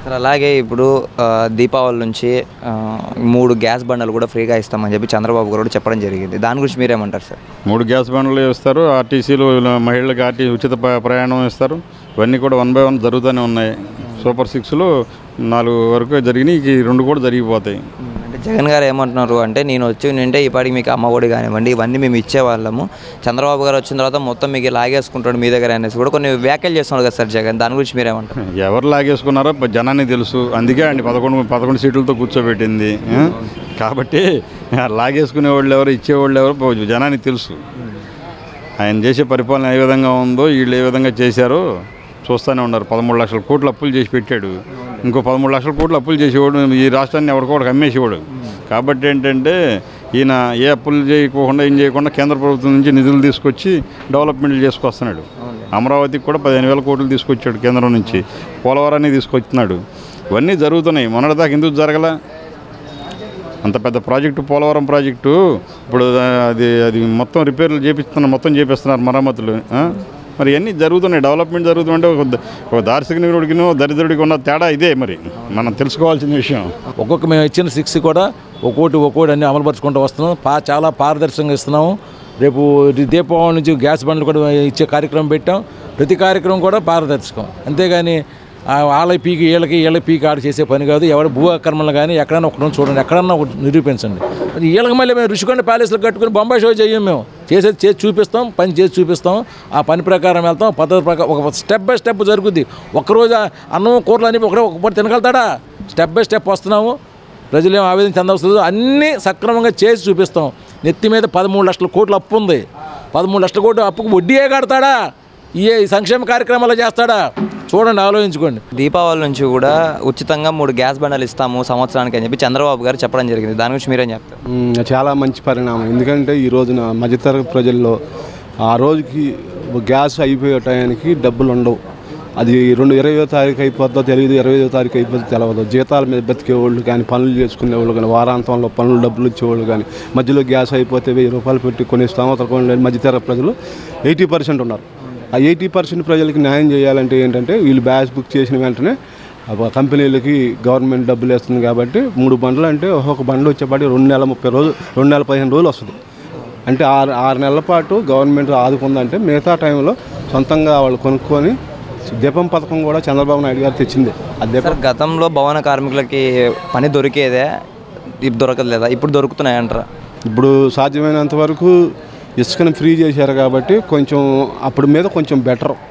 Sir అలాగే ఇప్పుడు ఆ, దీపావళి నుంచి ఆ, మూడు గ్యాస్ బండలు కూడా ఫ్రీగా ఇస్తామని చెప్పి చంద్రబాబు గారు కూడా చెప్పడం జరిగింది దాని గురించి మీరేమంటారు సార్ మూడు గ్యాస్ బండ్లు ఇస్తారు ఆర్టీసీలు మహిళలకు ఆర్టీ ఉచిత ప- ప్రయాణం ఇస్తారు ఇవన్నీ కూడా వన్ బై వన్ జరుగుతూనే ఉన్నాయి సూపర్ సిక్స్లు నాలుగు వరకు జరిగినాయి ఈ రెండు కూడా జరిగిపోతాయి అంటే జగన్ గారు ఏమంటున్నారు అంటే నేను వచ్చి నింటే ఇప్పటికి మీకు అమ్మఒడి కానివ్వండి ఇవన్నీ మేము ఇచ్చేవాళ్ళము చంద్రబాబు గారు వచ్చిన తర్వాత మొత్తం మీకు లాగేసుకుంటాడు మీ దగ్గర అనేసి కూడా కొన్ని వ్యాఖ్యలు చేస్తున్నారు కదా సార్ జగన్ దాని గురించి మీరేమంటారు ఎవరు లాగేసుకున్నారో ప- జనానికి తెలుసు అందుకే అండి పదకొండు పదకొండు సీట్లతో కూర్చోబెట్టింది ఆ? కాబట్టి ఆ లాగేసుకునే వాళ్ళు ఎవరు ఇచ్చేవాళ్ళు ఎవరు ప- జనానికి తెలుసు ఆయన చేసే పరిపాలన ఏ విధంగా ఉందో వీళ్ళు ఏ విధంగా చేశారో చూస్తూనే ఉన్నారు పదమూడు లక్షల కోట్లు అప్పులు చేసి పెట్టాడు ఇంకో పదమూడు లక్షల కోట్లు అప్పులు చేసేవాడు ఈ రాష్ట్రాన్ని ఎవరికోడికి అమ్మేసేవాడు కాబట్టి ఏంటంటే ఈయన ఏ అప్పులు చేయకోకుండా ఏం చేయకుండా కేంద్ర ప్రభుత్వం నుంచి నిధులు తీసుకొచ్చి డెవలప్మెంట్లు చేసుకొస్తున్నాడు అమరావతికి కూడా పదిహేను వేల కోట్లు తీసుకొచ్చాడు కేంద్రం నుంచి పోలవరాన్ని తీసుకొస్తున్నాడు ఇవన్నీ జరుగుతున్నాయి మొన్నటిదాకా ఎందుకు జరగల అంత పెద్ద ప్రాజెక్టు పోలవరం ప్రాజెక్టు ఇప్పుడు అది అది మొత్తం రిపేర్లు చేపిస్తున్నారు మొత్తం చేపిస్తున్నారు మరమ్మతులు ఆ? మరి ఇవన్నీ జరుగుతున్నాయి డెవలప్మెంట్ జరుగుతుంటే ఒక ద- ఒక దార్శనికుడికి దరిద్రుడికి ఉన్న తేడా ఇదే మరి మనం తెలుసుకోవాల్సిన విషయం ఒక్కొక్క మేము ఇచ్చిన సిక్స్ కూడా ఒక్కోటి ఒక్కోటి అన్ని అమలుపరుచుకుంటూ వస్తున్నాం పా చాలా పారదర్శకంగా ఇస్తున్నాము రేపు ది- దీపావళి నుంచి గ్యాస్ బండ్లు కూడా ఇచ్చే కార్యక్రమం పెట్టాం ప్రతి కార్యక్రమం కూడా పారదర్శకం అంతేగాని ఆ వాళ్ళ పీకి వీళ్ళకి వీళ్ళ పీకి ఆడ చేసే పని కాదు ఎవరు భూ ఆక్రమణలు కానీ ఎక్కడైనా ఒకటి చూడండి ఎక్కడన్నా ఒకటి నిరూపించండి మరి వీళ్ళకి మళ్ళీ మేము రుషికొండ ప్యాలెస్లో కట్టుకుని బొంబాయి షో చేయం మేము చేసేది చేసి చూపిస్తాం పని చేసి చూపిస్తాం ఆ పని ప్రకారం వెళ్తాం పద్ధతి ప్రకారం ఒక స్టెప్ బై స్టెప్ జరుగుద్ది ఒక్కరోజు ఆ అన్నం కూరలు అని ఒకటే ఒక పూట తినగలుగుతాడా స్టెప్ బై స్టెప్ వస్తున్నాము ప్రజలు ఏం ఆవేదన చెందవలసిన లేదు. అన్నీ సక్రమంగా చేసి చూపిస్తాం నెత్తి మీద పదమూడు లక్షల కోట్ల అప్పు ఉంది పదమూడు లక్షల కోట్ల అప్పుకు వడ్డీయే కడతాడా ఈ సంక్షేమ కార్యక్రమాలు చేస్తాడా చూడండి ఆలోచించుకోండి దీపావళి నుంచి కూడా ఉచితంగా మూడు గ్యాస్ బండలు ఇస్తాము సంవత్సరానికి అని చెప్పి చంద్రబాబు గారు చెప్పడం జరిగింది దాని గురించి మీరేం చెప్తారు మ్, చాలా మంచి పరిణామం ఎందుకంటే ఈ రోజున మధ్యతరగతి ప్రజల్లో ఆ రోజుకి గ్యాస్ అయిపోయే టయానికి డబ్బులు ఉండవు అది రెండు ఇరవయో తారీఖు అయిపోద్దో తెలియదు ఇరవై ఐదో తారీఖు అయిపోద్దో తెలియదు జీతాల మీద బతికేవాళ్ళు కానీ పనులు చేసుకునేవాళ్ళు కానీ వారాంతంలో పనులు డబ్బులు ఇచ్చేవాళ్ళు కానీ మధ్యలో గ్యాస్ అయిపోతే వెయ్యి రూపాయలు పెట్టి కొన్ని స్తోమతలు కొన్ని మధ్యతరగతి ప్రజలు ఎయిటీ పర్సెంట్ ఉన్నారు ఆ ఎయిటీ పర్సెంట్ ప్రజలకి న్యాయం చేయాలంటే ఏంటంటే వీళ్ళు బ్యాస్ బుక్ చేసిన వెంటనే ఆ కంపెనీలకి గవర్నమెంట్ డబ్బులు వేస్తుంది కాబట్టి మూడు బండ్లు అంటే ఒక్కొక్క బండ్లు వచ్చేపాటి రెండు నెలల ముప్పై రోజులు రెండు నెలల పదిహేను రోజులు వస్తుంది అంటే ఆరు ఆరు నెలల పాటు గవర్నమెంట్ ఆదుకుందంటే మిగతా టైంలో సొంతంగా వాళ్ళు కొనుక్కొని దీపం పథకం కూడా చంద్రబాబు నాయుడు గారు తెచ్చింది ఆ దీపం సార్ గతంలో భవన కార్మికులకి పని దొరికేదే ఇప్పుడు దొరకలేదా ఇప్పుడు దొరుకుతున్నాయంటారా ఇప్పుడు సాధ్యమైనంత వరకు ఇసుకను ఫ్రీ చేశారు కాబట్టి కొంచెం అప్పుడు మీద కొంచెం బెటర్